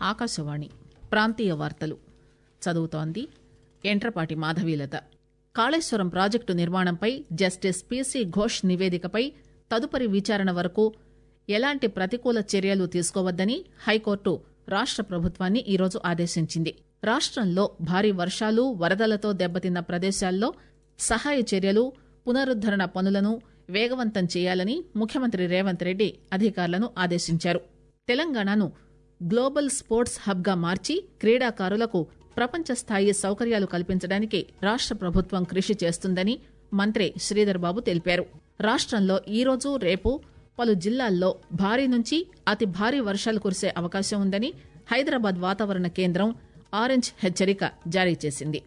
ఆకాశవాణి ప్రాంతీయ వార్తలు చదువుతోంది ఎంట్రపాటి మాధవీలత కాళేశ్వరం ప్రాజెక్టు నిర్మాణంపై జస్టిస్ పీసీ ఘోష్ నివేదికపై తదుపరి విచారణ వరకు ఎలాంటి ప్రతికూల చర్యలు తీసుకోవద్దని హైకోర్టు రాష్ట ప్రభుత్వాన్ని ఈరోజు ఆదేశించింది రాష్టంలో భారీ వర్షాలు వరదలతో దెబ్బతిన్న ప్రదేశాల్లో సహాయ చర్యలు పునరుద్దరణ పనులను వేగవంతం చేయాలని ముఖ్యమంత్రి రేవంత్ రెడ్డి అధికారులను ఆదేశించారు తెలంగాణను గ్లోబల్ స్పోర్ట్స్ హబ్ గా మార్చి క్రీడాకారులకు ప్రపంచ స్థాయి సౌకర్యాలు కల్పించడానికి రాష్ట ప్రభుత్వం కృషి చేస్తుందని మంత్రి శ్రీధర్ బాబు తెలిపారు రాష్టంలో ఈరోజు రేపు పలు జిల్లాల్లో భారీ నుంచి అతి భారీ వర్షాలు కురిసే అవకాశం ఉందని హైదరాబాద్ వాతావరణ కేంద్రం ఆరెంజ్ హెచ్చరిక జారీ చేసింది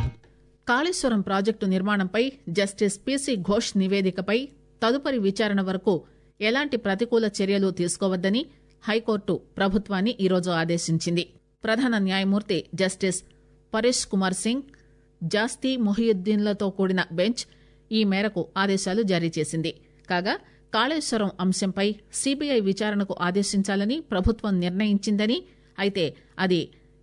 కాళేశ్వరం ప్రాజెక్టు నిర్మాణంపై జస్టిస్ పీసీ ఘోష్ నివేదికపై తదుపరి విచారణ వరకు ఎలాంటి ప్రతికూల చర్యలు తీసుకోవద్దని హైకోర్టు ప్రభుత్వాన్ని ఈరోజు ఆదేశించింది ప్రధాన న్యాయమూర్తి జస్టిస్ పరేష్ కుమార్ సింగ్ జాస్తి మొహియుద్దీన్లతో కూడిన బెంచ్ ఈ మేరకు ఆదేశాలు జారీ చేసింది కాగా కాళేశ్వరం అంశంపై సీబీఐ విచారణకు ఆదేశించాలని ప్రభుత్వం నిర్ణయించిందని అయితే అది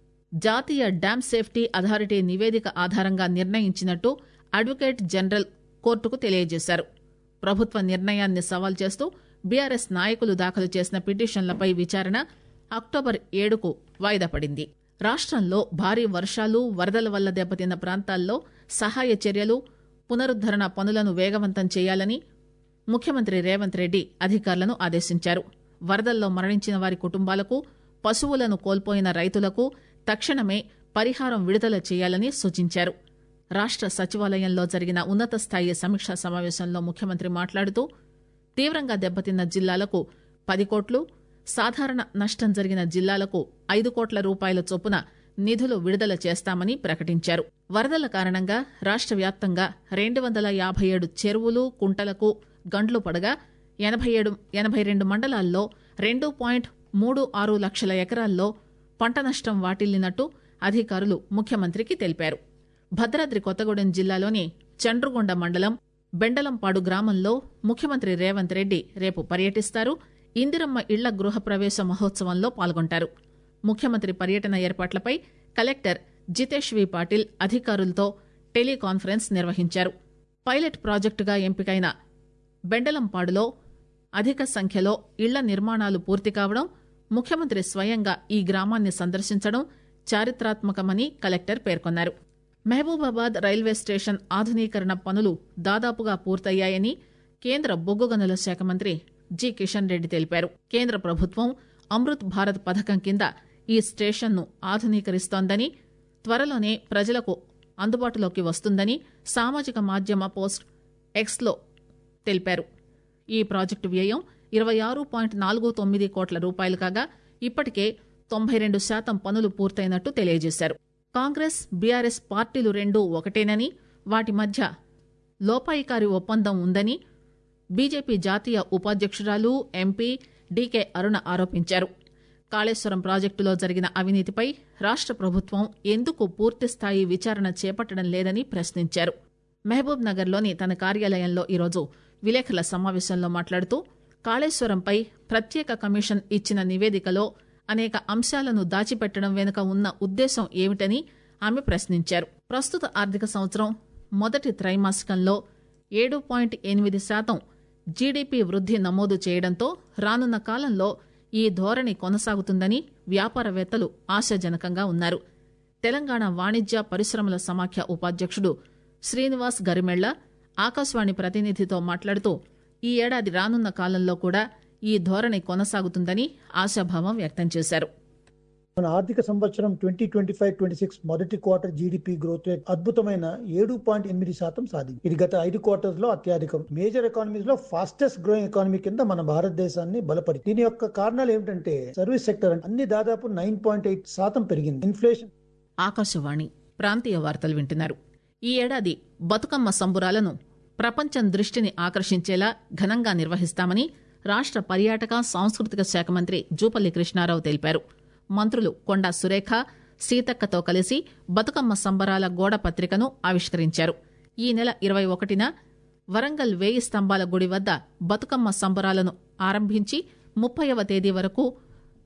జాతీయ డ్యాం సేఫ్టీ అథారిటీ నివేదిక ఆధారంగా నిర్ణయించినట్టు అడ్వకేట్ జనరల్ కోర్టుకు తెలియజేశారు ప్రభుత్వ నిర్ణయాన్ని సవాల్ చేస్తూ బీఆర్ఎస్ నాయకులు దాఖలు చేసిన పిటిషన్లపై విచారణ అక్టోబర్ ఏడుకు వాయిదా పడింది రాష్టంలో భారీ వర్షాలు వరదల వల్ల దెబ్బతిన్న ప్రాంతాల్లో సహాయ చర్యలు పునరుద్దరణ పనులను వేగవంతం చేయాలని ముఖ్యమంత్రి రేవంత్ రెడ్డి అధికారులను ఆదేశించారు వరదల్లో మరణించిన వారి కుటుంబాలకు పశువులను కోల్పోయిన రైతులకు తక్షణమే పరిహారం విడుదల చేయాలని సూచించారు రాష్ట సచివాలయంలో జరిగిన ఉన్నత స్థాయి సమీక్షా సమావేశంలో ముఖ్యమంత్రి మాట్లాడుతూ తీవ్రంగా దెబ్బతిన్న జిల్లాలకు పది కోట్లు సాధారణ నష్టం జరిగిన జిల్లాలకు ఐదు కోట్ల రూపాయల చొప్పున నిధులు విడుదల చేస్తామని ప్రకటించారు వరదల కారణంగా రాష్ట వ్యాప్తంగా రెండు వందల యాభై ఏడు చెరువులు కుంటలకు గండ్లు పడగా ఎనభై ఏడు ఎనభై రెండు మండలాల్లో రెండు పాయింట్ మూడు ఆరు లక్షల ఎకరాల్లో పంట నష్టం వాటిల్లినట్టు అధికారులు ముఖ్యమంత్రికి తెలిపారు భద్రాద్రి కొత్తగూడెం జిల్లాలోని చండ్రుగొండ మండలం బెండలంపాడు గ్రామంలో ముఖ్యమంత్రి రేవంత్ రెడ్డి రేపు పర్యటిస్తారు ఇందిరమ్మ ఇళ్ల గృహప్రవేశ మహోత్సవంలో పాల్గొంటారు ముఖ్యమంత్రి పర్యటన ఏర్పాట్లపై కలెక్టర్ జితేష్ వి పాటిల్ అధికారులతో టెలికాన్ఫరెన్స్ నిర్వహించారు పైలట్ ప్రాజెక్టుగా ఎంపికైన బెండలంపాడులో అధిక సంఖ్యలో ఇళ్ల నిర్మాణాలు పూర్తి కావడం ముఖ్యమంత్రి స్వయంగా ఈ గ్రామాన్ని సందర్శించడం చారిత్రాత్మకమని కలెక్టర్ పేర్కొన్నారు మహబూబాబాద్ రైల్వే స్టేషన్ ఆధునీకరణ పనులు దాదాపుగా పూర్తయ్యాయని కేంద్ర బొగ్గు గనుల శాఖ మంత్రి జి కిషన్ రెడ్డి తెలిపారు కేంద్ర ప్రభుత్వం అమృత్ భారత్ పథకం కింద ఈ స్టేషన్ను ఆధునీకరిస్తోందని త్వరలోనే ప్రజలకు అందుబాటులోకి వస్తుందని సామాజిక మాధ్యమ పోస్ట్ ఎక్స్లో తెలిపారు ఈ ప్రాజెక్టు వ్యయం ఇరవై ఆరు పాయింట్ నాలుగు తొమ్మిది కోట్ల రూపాయలు కాగా ఇప్పటికే తొంభై రెండు శాతం పనులు పూర్తయినట్టు తెలియజేశారు కాంగ్రెస్ బీఆర్ఎస్ పార్టీలు రెండూ ఒకటేనని వాటి మధ్య లోపాయికారి ఒప్పందం ఉందని బీజేపీ జాతీయ ఉపాధ్యక్షురాలు ఎంపీ డీకే అరుణ ఆరోపించారు కాళేశ్వరం ప్రాజెక్టులో జరిగిన అవినీతిపై రాష్ట ప్రభుత్వం ఎందుకు పూర్తిస్థాయి విచారణ చేపట్టడం లేదని ప్రశ్నించారు మహబూబ్ నగర్లోని తన కార్యాలయంలో ఈరోజు విలేకరుల సమావేశంలో మాట్లాడుతూ కాళేశ్వరంపై ప్రత్యేక కమిషన్ ఇచ్చిన నివేదికలో అనేక అంశాలను దాచిపెట్టడం వెనుక ఉన్న ఉద్దేశం ఏమిటని ఆమె ప్రశ్నించారు ప్రస్తుత ఆర్థిక సంవత్సరం మొదటి త్రైమాసికంలో ఏడు పాయింట్ ఎనిమిది శాతం జీడీపీ వృద్ది నమోదు చేయడంతో రానున్న కాలంలో ఈ ధోరణి కొనసాగుతుందని వ్యాపారవేత్తలు ఆశాజనకంగా ఉన్నారు తెలంగాణ వాణిజ్య పరిశ్రమల సమాఖ్య ఉపాధ్యక్షుడు శ్రీనివాస్ గరిమెళ్ల ఆకాశవాణి ప్రతినిధితో మాట్లాడుతూ ఈ ఏడాది రానున్న కాలంలో కూడా ఈ ధోరణి కొనసాగుతుందని ఆశాభావం వ్యక్తం చేశారు మన ఆర్థిక సంవత్సరం twenty twenty five twenty six మొదటి క్వార్టర్ జీడిపి గ్రోత్ రేట్ అద్భుతమైన ఏడు పాయింట్ ఎనిమిది శాతం సాధింది ఇది గత ఐదు క్వార్టర్స్ లో అత్యధికం మేజర్ ఎకానమీస్ లో ఫాస్టెస్ట్ గ్రోయింగ్ ఎకానమీ కింద మన భారతదేశాన్ని బలపడి దీని యొక్క కారణాలు ఏమిటంటే సర్వీస్ సెక్టర్ అన్ని దాదాపు నైన్ పాయింట్ ఎయిట్ శాతం పెరిగింది ఇన్ఫ్లేషన్ ఆకాశవాణి ప్రాంతీయ వార్తలు వింటున్నారు ఈ ఏడాది బతుకమ్మ సంబురాలను ప్రపంచం దృష్టిని ఆకర్షించేలా ఘనంగా నిర్వహిస్తామని రాష్ట పర్యాటక సాంస్కృతిక శాఖ మంత్రి జూపల్లి కృష్ణారావు తెలిపారు మంత్రులు కొండా సురేఖ సీతక్కతో కలిసి బతుకమ్మ సంబరాల గోడ పత్రికను ఆవిష్కరించారు ఈ నెల ఇరవై ఒకటిన వరంగల్ వేయి స్తంభాల గుడి వద్ద బతుకమ్మ సంబరాలను ఆరంభించి ముప్పైవ తేదీ వరకు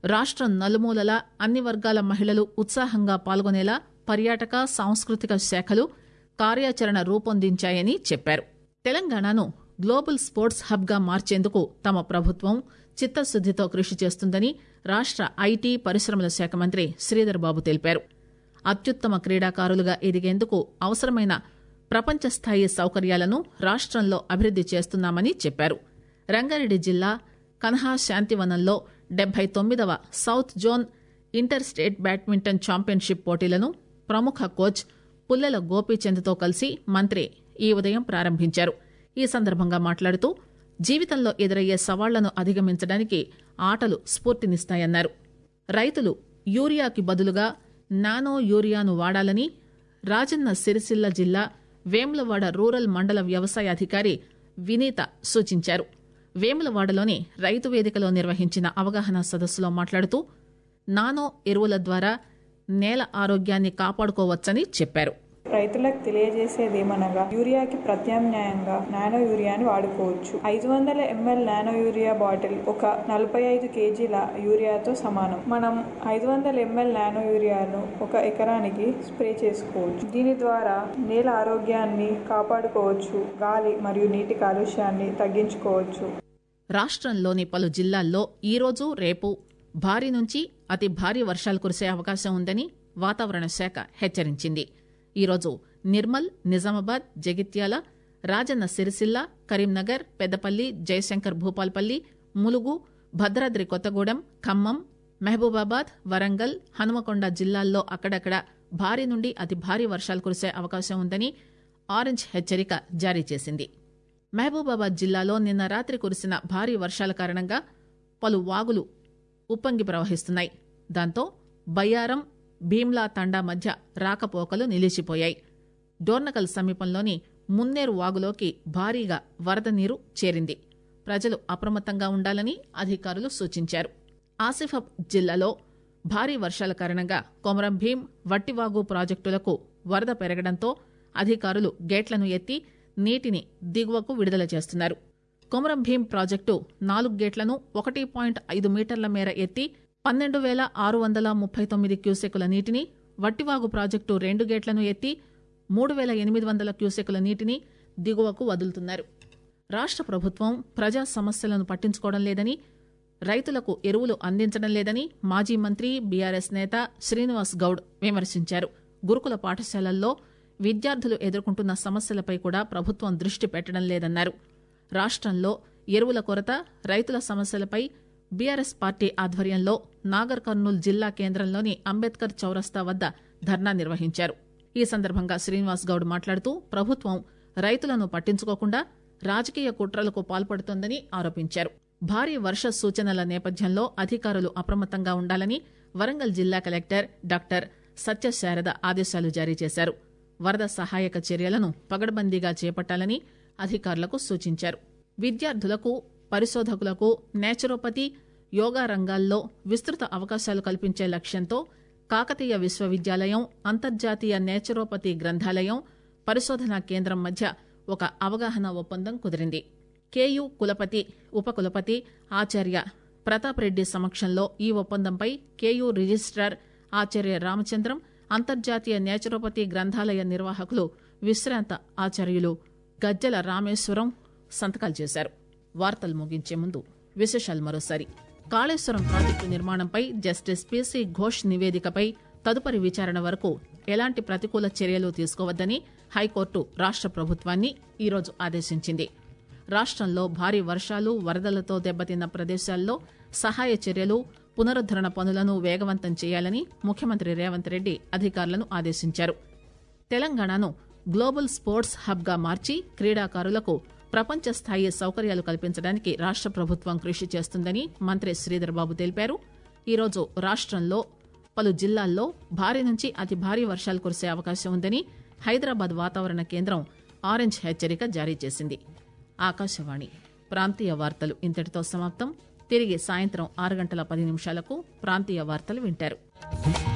రాష్టం నలుమూలలా అన్ని వర్గాల మహిళలు ఉత్సాహంగా పాల్గొనేలా పర్యాటక సాంస్కృతిక శాఖలు కార్యాచరణ రూపొందించాయని చెప్పారు తెలంగాణను గ్లోబల్ స్పోర్ట్స్ హబ్ గా మార్చేందుకు తమ ప్రభుత్వం చిత్తశుద్దితో కృషి చేస్తుందని రాష్ట ఐటీ పరిశ్రమల శాఖ మంత్రి శ్రీధర్ బాబు తెలిపారు అత్యుత్తమ క్రీడాకారులుగా ఎదిగేందుకు అవసరమైన ప్రపంచ స్థాయి సౌకర్యాలను రాష్టంలో అభివృద్ది చేస్తున్నామని చెప్పారు రంగారెడ్డి జిల్లా కన్హా శాంతివనంలో డెబ్బై తొమ్మిదవ south zone inter state badminton championship పోటీలను ప్రముఖ కోచ్ పుల్లెల గోపీచంద్తో కలిసి మంత్రి ఈ ఉదయం ప్రారంభించారు ఈ సందర్భంగా మాట్లాడుతూ జీవితంలో ఎదురయ్యే సవాళ్లను అధిగమించడానికి ఆటలు స్ఫూర్తినిస్తాయన్నారు రైతులు యూరియాకి బదులుగా నానో యూరియాను వాడాలని రాజన్న సిరిసిల్ల జిల్లా వేములవాడ రూరల్ మండల వ్యవసాయ అధికారి వినీత సూచించారు వేములవాడలోని రైతు వేదికలో నిర్వహించిన అవగాహన సదస్సులో మాట్లాడుతూ నానో ఎరువుల ద్వారా నేల ఆరోగ్యాన్ని కాపాడుకోవచ్చని చెప్పారు రైతులకు తెలియజేసేదేమనగా యూరియాకి ప్రత్యామ్నాయంగా నానో యూరియాని వాడుకోవచ్చు ఐదు వందల ఎంఎల్ నానో యూరియా బాటిల్ ఒక నలభై ఐదు కేజీల యూరియాతో సమానం మనం ఐదు వందల ఎంఎల్ నానో యూరియాను ఒక ఎకరానికి స్ప్రే చేసుకోవచ్చు దీని ద్వారా నేల ఆరోగ్యాన్ని కాపాడుకోవచ్చు గాలి మరియు నీటి కాలుష్యాన్ని తగ్గించుకోవచ్చు రాష్ట్రంలోని పలు జిల్లాల్లో ఈరోజు రేపు భారీ నుంచి అతి భారీ వర్షాలు కురిసే అవకాశం ఉందని వాతావరణ శాఖ హెచ్చరించింది ఈరోజు నిర్మల్ నిజామాబాద్ జగిత్యాల రాజన్న సిరిసిల్ల కరీంనగర్ పెద్దపల్లి జయశంకర్ భూపాల్పల్లి ములుగు భద్రాద్రి కొత్తగూడెం ఖమ్మం మహబూబాబాద్ వరంగల్ హనుమకొండ జిల్లాల్లో అక్కడక్కడ భారీ నుండి అతి భారీ వర్షాలు కురిసే అవకాశం ఉందని ఆరెంజ్ హెచ్చరిక జారీ చేసింది మహబూబాబాద్ జిల్లాలో నిన్న రాత్రి కురిసిన భారీ వర్షాల కారణంగా పలు వాగులు ఉప్పొంగి ప్రవహిస్తున్నాయి దాంతో బయ్యారం భీమ్లా తండా మధ్య రాకపోకలు నిలిచిపోయాయి డోర్నకల్ సమీపంలోని మున్నేరు వాగులోకి భారీగా వరద నీరు చేరింది ప్రజలు అప్రమత్తంగా ఉండాలని అధికారులు సూచించారు ఆసిఫాబాద్ జిల్లాలో భారీ వర్షాల కారణంగా కొమరం భీం వట్టివాగు ప్రాజెక్టులకు వరద పెరగడంతో అధికారులు గేట్లను ఎత్తి నీటిని దిగువకు విడుదల చేస్తున్నారు కొమరం భీం ప్రాజెక్టు నాలుగు గేట్లను ఒకటి పాయింట్ ఐదు మీటర్ల మేర ఎత్తి పన్నెండు వేల ఆరు వందల ముప్పై తొమ్మిది క్యూసెకుల నీటిని వట్టివాగు ప్రాజెక్టు రెండు గేట్లను ఎత్తి మూడు వేల ఎనిమిది వందల క్యూసెకుల నీటిని దిగువకు వదులుతున్నారు రాష్ట్ర ప్రభుత్వం ప్రజా సమస్యలను పట్టించుకోవడం లేదని రైతులకు ఎరువులు అందించడం లేదని మాజీ మంత్రి బీఆర్ఎస్ నేత శ్రీనివాస్ గౌడ్ విమర్శించారు గురుకుల పాఠశాలల్లో విద్యార్థులు ఎదుర్కొంటున్న సమస్యలపై కూడా ప్రభుత్వం దృష్టి పెట్టడం లేదన్నారు రాష్ట్రంలో ఎరువుల కొరత రైతుల సమస్యలపై బీఆర్ఎస్ పార్టీ ఆధ్వర్యంలో నాగర్ కర్నూల్ జిల్లా కేంద్రంలోని అంబేద్కర్ చౌరస్తా వద్ద ధర్నా నిర్వహించారు ఈ సందర్భంగా శ్రీనివాస్ గౌడ్ మాట్లాడుతూ ప్రభుత్వం రైతులను పట్టించుకోకుండా రాజకీయ కుట్రలకు పాల్పడుతోందని ఆరోపించారు భారీ వర్ష సూచనల నేపథ్యంలో అధికారులు అప్రమత్తంగా ఉండాలని వరంగల్ జిల్లా కలెక్టర్ డాక్టర్ సత్యశారద ఆదేశాలు జారీ చేశారు వరద సహాయక చర్యలను పగడ్బందీగా చేపట్టాలని అధికారులకు సూచించారు విద్యార్థులకు పరిశోధకులకు నేచురోపతి యోగా రంగాల్లో విస్తృత అవకాశాలు కల్పించే లక్ష్యంతో కాకతీయ విశ్వవిద్యాలయం అంతర్జాతీయ నేచురోపతి గ్రంథాలయం పరిశోధనా కేంద్రం మధ్య ఒక అవగాహన ఒప్పందం కుదిరింది కేయు కులపతి ఉపకులపతి ఆచార్య ప్రతాప్ రెడ్డి సమక్షంలో ఈ ఒప్పందంపై కేయు రిజిస్ట్రార్ ఆచార్య రామచంద్రం అంతర్జాతీయ నేచురోపతి గ్రంథాలయ నిర్వాహకులు విశ్రాంత ఆచార్యులు గజ్జల రామేశ్వరం సంతకాలు చేశారు వార్తలు ముగించే ముందు విశేషాలు మరోసారి కాళేశ్వరం ప్రాజెక్టు నిర్మాణంపై జస్టిస్ పీసీ ఘోష్ నివేదికపై తదుపరి విచారణ వరకు ఎలాంటి ప్రతికూల చర్యలు తీసుకోవద్దని హైకోర్టు రాష్ట్ర ప్రభుత్వాన్ని ఈరోజు ఆదేశించింది రాష్ట్రంలో భారీ వర్షాలు వరదలతో దెబ్బతిన్న ప్రదేశాల్లో సహాయ చర్యలు పునరుద్దరణ పనులను వేగవంతం చేయాలని ముఖ్యమంత్రి రేవంత్ రెడ్డి అధికారులను ఆదేశించారు తెలంగాణను గ్లోబల్ స్పోర్ట్స్ హబ్ గా మార్చి క్రీడాకారులకు ప్రపంచ స్థాయి సౌకర్యాలు కల్పించడానికి రాష్ట్ర ప్రభుత్వం కృషి చేస్తుందని మంత్రి శ్రీధర్ బాబు తెలిపారు ఈరోజు రాష్ట్రంలో పలు జిల్లాల్లో భారీ నుంచి అతి భారీ వర్షాలు కురిసే అవకాశం ఉందని హైదరాబాద్ వాతావరణ కేంద్రం ఆరెంజ్ హెచ్చరిక జారీ చేసింది ఆకాశవాణి ప్రాంతీయ వార్తలు ఇంతటితో సమాప్తం తిరిగి సాయంత్రం ఆరు గంటల పది నిమిషాలకు ప్రాంతీయ వార్తలు వింటారు